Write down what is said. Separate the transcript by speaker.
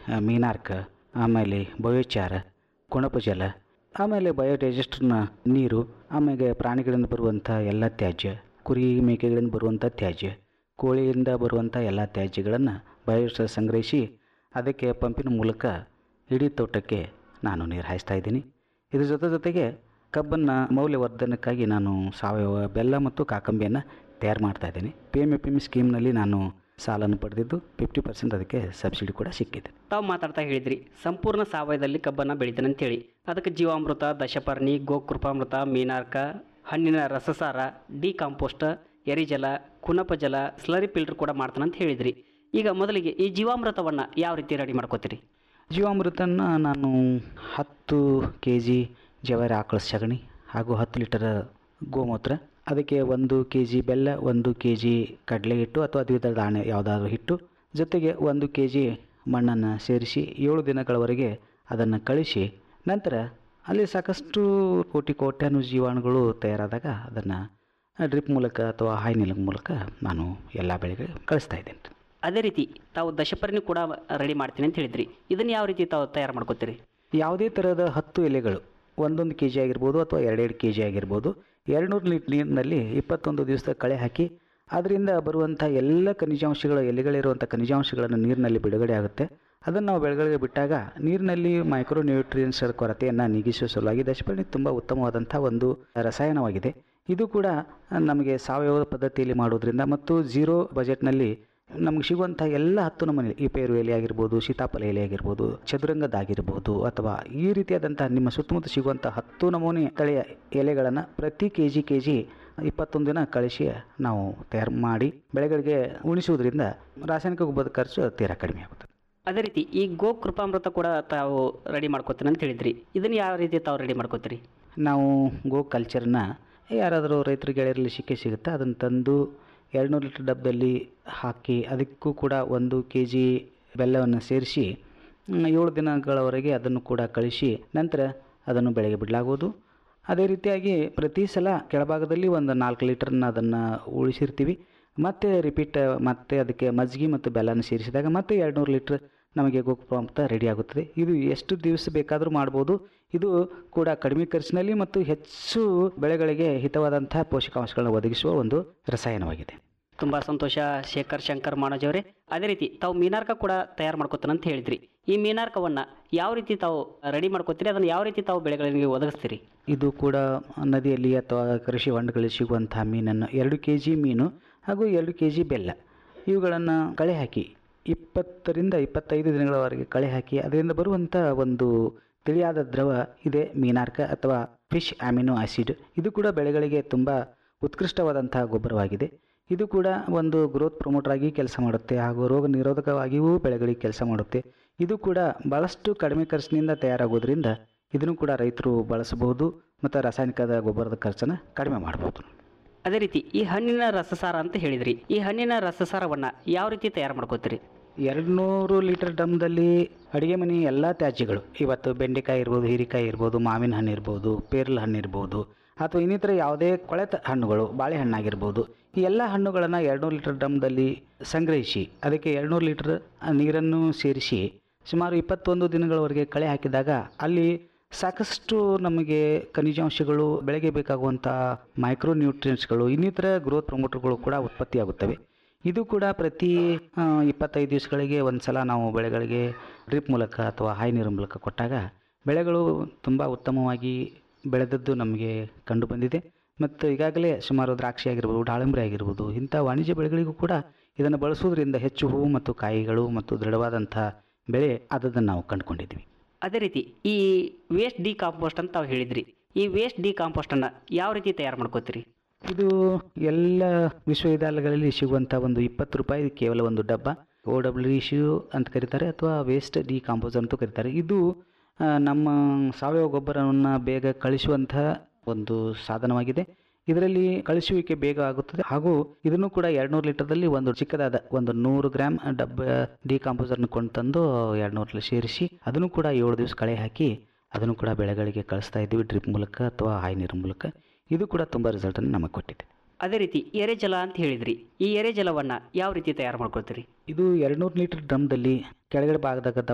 Speaker 1: ಆ, ಮೀನಾರ್ಕ ಆಮೇಲೆ ಬಯೋಚಾರ ಕುಣಪಜಲ ಆಮೇಲೆ ಬಯೋಡೈಜೆಸ್ಟರ್ನ ನೀರು ಆಮೇಲೆ ಪ್ರಾಣಿಗಳಿಂದ ಬರುವಂಥ ಎಲ್ಲ ತ್ಯಾಜ್ಯ ಕುರಿ ಮೇಕೆಗಳಿಂದ ಬರುವಂಥ ತ್ಯಾಜ್ಯ ಕೋಳಿಯಿಂದ ಬರುವಂಥ ಎಲ್ಲ ತ್ಯಾಜ್ಯಗಳನ್ನು ಬಯೋಡೈಜೆಸ್ಟರ್ ಸಂಗ್ರಹಿಸಿ ಅದಕ್ಕೆ ಪಂಪಿನ ಮೂಲಕ ಇಡೀ ತೋಟಕ್ಕೆ ನಾನು ನೀರು ಹಾಯಿಸ್ತಾ ಇದ್ದೀನಿ ಇದ್ರ ಜೊತೆ ಜೊತೆಗೆ ಕಬ್ಬನ್ನು ಮೌಲ್ಯವರ್ಧನಕ್ಕಾಗಿ ನಾನು ಸಾವಯವ ಬೆಲ್ಲ ಮತ್ತು ಕಾಕಂಬಿಯನ್ನು ತಯಾರು ಮಾಡ್ತಾ ಇದ್ದೀನಿ P M A P M ಸ್ಕೀಮ್ನಲ್ಲಿ ನಾನು ಸಾಲನ್ನು ಪಡೆದಿದ್ದು ಫಿಫ್ಟಿ ಪರ್ಸೆಂಟ್ ಅದಕ್ಕೆ ಸಬ್ಸಿಡಿ ಕೂಡ ಸಿಕ್ಕಿದೆ
Speaker 2: ತಾವು ಮಾತಾಡ್ತಾ ಹೇಳಿದ್ರಿ ಸಂಪೂರ್ಣ ಸಾವಯವದಲ್ಲಿ ಕಬ್ಬನ್ನು ಬೆಳಿತಾನೆ ಅಂತೇಳಿ ಅದಕ್ಕೆ ಜೀವಾಮೃತ ದಶಪರ್ಣಿ ಗೋಕೃಪಾಮೃತ ಮೀನಾರ್ಕ ಹಣ್ಣಿನ ರಸಸಾರ ಡಿ ಕಾಂಪೋಸ್ಟ್ ಎರಿಜಲ ಕುನಪ ಜಲ ಸ್ಲರಿ ಫಿಲ್ಟರ್ ಕೂಡ ಮಾಡ್ತಾನೆ ಅಂತ ಹೇಳಿದ್ರಿ ಈಗ ಮೊದಲಿಗೆ ಈ ಜೀವಾಮೃತವನ್ನು ಯಾವ ರೀತಿ ರೆಡಿ ಮಾಡ್ಕೋತೀರಿ
Speaker 1: ಜೀವಾಮೃತನ ನಾನು ಹತ್ತು ಕೆ ಜಿ ಜವಾರಿ ಆಕಳ ಸಗಣಿ ಹಾಗೂ ಹತ್ತು ಲೀಟರ್ ಗೋಮೂತ್ರ ಅದಕ್ಕೆ ಒಂದು ಕೆ ಜಿ ಬೆಲ್ಲ ಒಂದು ಕೆ ಜಿ ಕಡಲೆ ಹಿಟ್ಟು ಅಥವಾ ದ್ವಿದಳ ಧಾನ್ಯ ಯಾವುದಾದ್ರೂ ಹಿಟ್ಟು ಜೊತೆಗೆ ಒಂದು ಕೆ ಜಿ ಮಣ್ಣನ್ನು ಸೇರಿಸಿ ಏಳು ದಿನಗಳವರೆಗೆ ಅದನ್ನು ಕಳಿಸಿ ನಂತರ ಅಲ್ಲಿ ಸಾಕಷ್ಟು ಕೋಟಿ ಕೋಟ್ಯಾನು ಜೀವಾಣುಗಳು ತಯಾರಾದಾಗ ಅದನ್ನು ಡ್ರಿಪ್ ಮೂಲಕ ಅಥವಾ ಹಾಯ್ನಿಲ ಮೂಲಕ ನಾನು ಎಲ್ಲ ಬೆಳೆಗೆ ಕಳಿಸ್ತಾ ಇದ್ದೇನೆ
Speaker 2: ಅದೇ ರೀತಿ ತಾವು ದಶಪರ್ಣಿ ಕೂಡ ರೆಡಿ ಮಾಡ್ತೀನಿ ಅಂತ ಹೇಳಿದ್ರಿ ಇದನ್ನು ಯಾವ ರೀತಿ ತಾವು ತಯಾರು ಮಾಡ್ಕೋತೀರಿ
Speaker 1: ಯಾವುದೇ ಥರದ ಹತ್ತು ಎಲೆಗಳು ಒಂದೊಂದು ಕೆ ಜಿ ಆಗಿರ್ಬೋದು ಅಥವಾ ಎರಡೆರಡು ಕೆ ಜಿ ಆಗಿರ್ಬೋದು ಎರಡುನೂರು ಲೀಟ್ರ್ ನೀರಿನಲ್ಲಿ ಇಪ್ಪತ್ತೊಂದು ದಿವಸದ ಕಳೆ ಹಾಕಿ ಅದರಿಂದ ಬರುವಂಥ ಎಲ್ಲ ಖನಿಜಾಂಶಗಳ ಎಲೆಗಳಿರುವಂಥ ಖನಿಜಾಂಶಗಳನ್ನು ನೀರಿನಲ್ಲಿ ಬಿಡುಗಡೆ ಆಗುತ್ತೆ ಅದನ್ನು ನಾವು ಬೆಳೆಗಳಿಗೆ ಬಿಟ್ಟಾಗ ನೀರಿನಲ್ಲಿ ಮೈಕ್ರೋ ನ್ಯೂಟ್ರಿಯನ್ಸ್ ಕೊರತೆಯನ್ನು ನೀಗಿಸುವ ಸಲುವಾಗಿ ದಶಪರ್ಣಿ ತುಂಬ ಉತ್ತಮವಾದಂಥ ಒಂದು ರಸಾಯನವಾಗಿದೆ ಇದು ಕೂಡ ನಮಗೆ ಸಾವಯವ ಪದ್ಧತಿಯಲ್ಲಿ ಮಾಡೋದ್ರಿಂದ ಮತ್ತು ಝೀರೋ ಬಜೆಟ್ನಲ್ಲಿ ನಮ್ಗೆ ಸಿಗುವಂಥ ಎಲ್ಲ ಹತ್ತು ನಮೂನೆ ಈ ಪೇರು ಎಲೆ ಆಗಿರ್ಬೋದು ಸೀತಾಫಲ ಎಲೆ ಆಗಿರ್ಬೋದು ಚದುರಂಗದಾಗಿರ್ಬೋದು ಅಥವಾ ಈ ರೀತಿಯಾದಂಥ ನಿಮ್ಮ ಸುತ್ತಮುತ್ತ ಸಿಗುವಂಥ ಹತ್ತು ನಮೂನೆ ತಳಿಯ ಎಲೆಗಳನ್ನು ಪ್ರತಿ ಕೆ ಜಿ ಕೆ ಜಿ ಇಪ್ಪತ್ತೊಂದು ದಿನ ಕಳಿಸಿ ನಾವು ತಯಾರು ಮಾಡಿ ಬೆಳೆಗಳಿಗೆ ಉಣಿಸುವುದರಿಂದ ರಾಸಾಯನಿಕ ಗೊಬ್ಬರದ ಖರ್ಚು ತೀರಾ ಕಡಿಮೆ ಆಗುತ್ತೆ
Speaker 2: ಅದೇ ರೀತಿ ಈ ಗೋ ಕೃಪಾಮೃತ ಕೂಡ ತಾವು ರೆಡಿ ಮಾಡ್ಕೋತೀನಿ ಅಂತ ಹೇಳಿದ್ರಿ ಇದನ್ನು ಯಾವ ರೀತಿ ತಾವು ರೆಡಿ ಮಾಡ್ಕೋತೀರಿ
Speaker 1: ನಾವು ಗೋ ಕಲ್ಚರ್ನ ಯಾರಾದರೂ ರೈತರು ಗೆಳೆಯರಲ್ಲಿ ಸಿಕ್ಕೇ ಸಿಗುತ್ತೆ ಅದನ್ನು ತಂದು ಎರಡುನೂರು ಲೀಟ್ರ್ ಡಬ್ಬದಲ್ಲಿ ಹಾಕಿ ಅದಕ್ಕೂ ಕೂಡ ಒಂದು ಕೆ ಜಿ ಬೆಲ್ಲವನ್ನು ಸೇರಿಸಿ ಮ್, ಏಳು ದಿನಗಳವರೆಗೆ ಅದನ್ನು ಕೂಡ ಕಳಿಸಿ ನಂತರ ಅದನ್ನು ಬೆಳೆಗೆ ಬಿಡಲಾಗುವುದು ಅದೇ ರೀತಿಯಾಗಿ ಪ್ರತಿ ಸಲ ಕೆಳಭಾಗದಲ್ಲಿ ಒಂದು ನಾಲ್ಕು ಲೀಟರ್ನ ಅದನ್ನು ಉಳಿಸಿರ್ತೀವಿ ಮತ್ತೆ ರಿಪೀಟ್ ಮತ್ತೆ ಅದಕ್ಕೆ ಮಜ್ಜಿಗೆ ಮತ್ತು ಬೆಲ್ಲನ ಸೇರಿಸಿದಾಗ ಮತ್ತೆ ಎರಡುನೂರು ಲೀಟ್ರ್ ನಮಗೆ ಗೋಕೃಪಾಮೃತ ರೆಡಿ ಆಗುತ್ತದೆ ಇದು ಎಷ್ಟು ದಿವಸ ಬೇಕಾದರೂ ಮಾಡ್ಬೋದು ಇದು ಕೂಡ ಕಡಿಮೆ ಖರ್ಚಿನಲ್ಲಿ ಮತ್ತು ಹೆಚ್ಚು ಬೆಳೆಗಳಿಗೆ ಹಿತವಾದಂಥ ಪೋಷಕಾಂಶಗಳನ್ನು ಒದಗಿಸುವ ಒಂದು ರಸಾಯನವಾಗಿದೆ
Speaker 2: ತುಂಬ ಸಂತೋಷ ಶೇಖರ್ ಶಂಕರ್ ಮಾನೋಜ್ ಅವರೇ ಅದೇ ರೀತಿ ತಾವು ಮೀನಾರ್ಕ ಕೂಡ ತಯಾರು ಮಾಡ್ಕೋತಾನೆ ಅಂತ ಹೇಳಿದ್ರಿ ಈ ಮೀನಾರ್ಕವನ್ನು ಯಾವ ರೀತಿ ತಾವು ರೆಡಿ ಮಾಡ್ಕೋತೀರಿ ಅದನ್ನು ಯಾವ ರೀತಿ ತಾವು ಬೆಳೆಗಳಿಗೆ ಒದಗಿಸ್ತೀರಿ
Speaker 1: ಇದು ಕೂಡ ನದಿಯಲ್ಲಿ ಅಥವಾ ಕೃಷಿ ಹೊಂಡಗಳಲ್ಲಿ ಸಿಗುವಂಥ ಮೀನನ್ನು ಎರಡು ಕೆ ಜಿ ಮೀನು ಹಾಗೂ ಎರಡು ಕೆ ಜಿ ಬೆಲ್ಲ ಇವುಗಳನ್ನು ಕಳೆ ಹಾಕಿ ಇಪ್ಪತ್ತರಿಂದ ಇಪ್ಪತ್ತೈದು ದಿನಗಳವರೆಗೆ ಕಳೆ ಹಾಕಿ ಅದರಿಂದ ಬರುವಂಥ ಒಂದು ತಿಳಿಯಾದ ದ್ರವ ಇದೆ ಮೀನಾರ್ಕ ಅಥವಾ ಫಿಶ್ ಅಮಿನೋ ಆಸಿಡ್ ಇದು ಕೂಡ ಬೆಳೆಗಳಿಗೆ ತುಂಬ ಉತ್ಕೃಷ್ಟವಾದಂತಹ ಗೊಬ್ಬರವಾಗಿದೆ ಇದು ಕೂಡ ಒಂದು ಗ್ರೋತ್ ಪ್ರಮೋಟರ್ ಆಗಿ ಕೆಲಸ ಮಾಡುತ್ತೆ ಹಾಗೂ ರೋಗ ನಿರೋಧಕವಾಗಿಯೂ ಬೆಳೆಗಳಿಗೆ ಕೆಲಸ ಮಾಡುತ್ತೆ ಇದು ಕೂಡ ಭಾಳಷ್ಟು ಕಡಿಮೆ ಖರ್ಚಿನಿಂದ ತಯಾರಾಗೋದ್ರಿಂದ ಇದನ್ನು ಕೂಡ ರೈತರು ಬಳಸಬಹುದು ಮತ್ತು ರಾಸಾಯನಿಕದ ಗೊಬ್ಬರದ ಖರ್ಚನ್ನು ಕಡಿಮೆ ಮಾಡ್ಬೋದು
Speaker 2: ಅದೇ ರೀತಿ ಈ ಹಣ್ಣಿನ ರಸಸಾರ ಅಂತ ಹೇಳಿದ್ರಿ ಈ ಹಣ್ಣಿನ ರಸಸಾರವನ್ನು ಯಾವ ರೀತಿ ತಯಾರು ಮಾಡ್ಕೋತೀರಿ
Speaker 1: ಎರಡು ನೂರು ಲೀಟರ್ ಡಮ್ದಲ್ಲಿ ಅಡುಗೆ ಮನೆ ಎಲ್ಲ ತ್ಯಾಜ್ಯಗಳು ಇವತ್ತು ಬೆಂಡೆಕಾಯಿ ಇರ್ಬೋದು ಹೀರೆಕಾಯಿ ಇರ್ಬೋದು ಮಾವಿನ ಹಣ್ಣು ಇರ್ಬೋದು ಪೇರ್ಲ ಹಣ್ಣು ಇರ್ಬೋದು ಅಥವಾ ಇನ್ನಿತರ ಯಾವುದೇ ಕೊಳೆತ ಹಣ್ಣುಗಳು ಬಾಳೆಹಣ್ಣಾಗಿರ್ಬೋದು ಈ ಎಲ್ಲ ಹಣ್ಣುಗಳನ್ನು ಎರಡುನೂರು ಲೀಟರ್ ಡಮ್ದಲ್ಲಿ ಸಂಗ್ರಹಿಸಿ ಅದಕ್ಕೆ ಎರಡುನೂರು ಲೀಟರ್ ನೀರನ್ನು ಸೇರಿಸಿ ಸುಮಾರು ಇಪ್ಪತ್ತೊಂದು ದಿನಗಳವರೆಗೆ ಕಳೆ ಹಾಕಿದಾಗ ಅಲ್ಲಿ ಸಾಕಷ್ಟು ನಮಗೆ ಖನಿಜಾಂಶಗಳು ಬೆಳೆಗೆ ಬೇಕಾಗುವಂಥ ಮೈಕ್ರೋ ನ್ಯೂಟ್ರಿಯೆಂಟ್ಸ್ಗಳು ಇನ್ನಿತರ ಗ್ರೋತ್ ಪ್ರಮೋಟರ್ಗಳು ಕೂಡ ಉತ್ಪತ್ತಿಯಾಗುತ್ತವೆ ಇದು ಕೂಡ ಪ್ರತಿ ಆ, ಇಪ್ಪತ್ತೈದು ದಿವಸಗಳಿಗೆ ಒಂದು ಸಲ ನಾವು ಬೆಳೆಗಳಿಗೆ ಡ್ರಿಪ್ ಮೂಲಕ ಅಥವಾ ಹಾಯಿ ನೀರು ಮೂಲಕ ಕೊಟ್ಟಾಗ ಬೆಳೆಗಳು ತುಂಬ ಉತ್ತಮವಾಗಿ ಬೆಳೆದದ್ದು ನಮಗೆ ಕಂಡು ಬಂದಿದೆ ಮತ್ತು ಈಗಾಗಲೇ ಸುಮಾರು ದ್ರಾಕ್ಷಿ ಆಗಿರ್ಬೋದು ದಾಳಿಂಬೆ ಆಗಿರ್ಬೋದು ಇಂಥ ವಾಣಿಜ್ಯ ಬೆಳೆಗಳಿಗೂ ಕೂಡ ಇದನ್ನು ಬಳಸುವುದರಿಂದ ಹೆಚ್ಚು ಹೂವು ಮತ್ತು ಕಾಯಿಗಳು ಮತ್ತು ದೃಢವಾದಂಥ ಬೆಳೆ ಆದದ್ದನ್ನು ನಾವು ಕಂಡುಕೊಂಡಿದ್ವಿ
Speaker 2: ಅದೇ ರೀತಿ ಈ ವೇಸ್ಟ್ ಡಿ ಕಾಂಪೋಸ್ಟ್ ಅಂತ ತಾವು ಹೇಳಿದ್ರಿ ಈ ವೇಸ್ಟ್ ಡಿ ಕಾಂಪೋಸ್ಟನ್ನು ಯಾವ ರೀತಿ ತಯಾರು ಮಾಡ್ಕೋತೀರಿ
Speaker 1: ಇದು ಎಲ್ಲ ವಿಶ್ವವಿದ್ಯಾಲಯಗಳಲ್ಲಿ ಸಿಗುವಂಥ ಒಂದು ಇಪ್ಪತ್ತು ರೂಪಾಯಿ ಕೇವಲ ಒಂದು ಡಬ್ಬ ಓ ಡಬ್ಲ್ಯೂ ಇಶ್ಯೂ ಅಂತ ಕರೀತಾರೆ ಅಥವಾ ವೇಸ್ಟ್ ಡಿ ಕಾಂಪೋಸ್ ಅಂತೂ ಕರೀತಾರೆ ಇದು ಆ, ನಮ್ಮ ಸಾವಯವ ಗೊಬ್ಬರವನ್ನು ಬೇಗ ಕಳಿಸುವಂಥ ಒಂದು ಸಾಧನವಾಗಿದೆ ಇದರಲ್ಲಿ ಕಳಿಸುವಿಕೆ ಬೇಗ ಆಗುತ್ತದೆ ಹಾಗೂ ಇದನ್ನು ಕೂಡ ಎರಡುನೂರು ಲೀಟರ್ದಲ್ಲಿ ಒಂದು ಚಿಕ್ಕದಾದ ಒಂದು ನೂರು ಗ್ರಾಮ್ ಡಬ್ಬ ಡಿಕಾಂಪೋಸರ್ನ ಕೊಂಡು ತಂದು ಎರಡುನೂರಲ್ಲಿ ಸೇರಿಸಿ ಅದನ್ನು ಕೂಡ ಏಳು ದಿವಸ ಕಳೆ ಹಾಕಿ ಅದನ್ನು ಕೂಡ ಬೆಳೆಗಳಿಗೆ ಕಳಿಸ್ತಾ ಇದ್ದೀವಿ ಡ್ರಿಪ್ ಮೂಲಕ ಅಥವಾ ಹಾಯಿ ನೀರಿನ ಮೂಲಕ ಇದು ಕೂಡ ತುಂಬ ರಿಸಲ್ಟನ್ನು ನಮಗೆ ಕೊಟ್ಟಿದೆ
Speaker 2: ಅದೇ ರೀತಿ ಎರೆಜಲ ಅಂತ ಹೇಳಿದ್ರಿ ಈ ಎರೆಜಲವನ್ನು ಯಾವ ರೀತಿ ತಯಾರು ಮಾಡ್ಕೊಳ್ತೀರಿ
Speaker 1: ಇದು ಎರಡುನೂರು ಲೀಟರ್ ಡ್ರಮ್ದಲ್ಲಿ ಕೆಳಗಡೆ ಭಾಗದಾಗ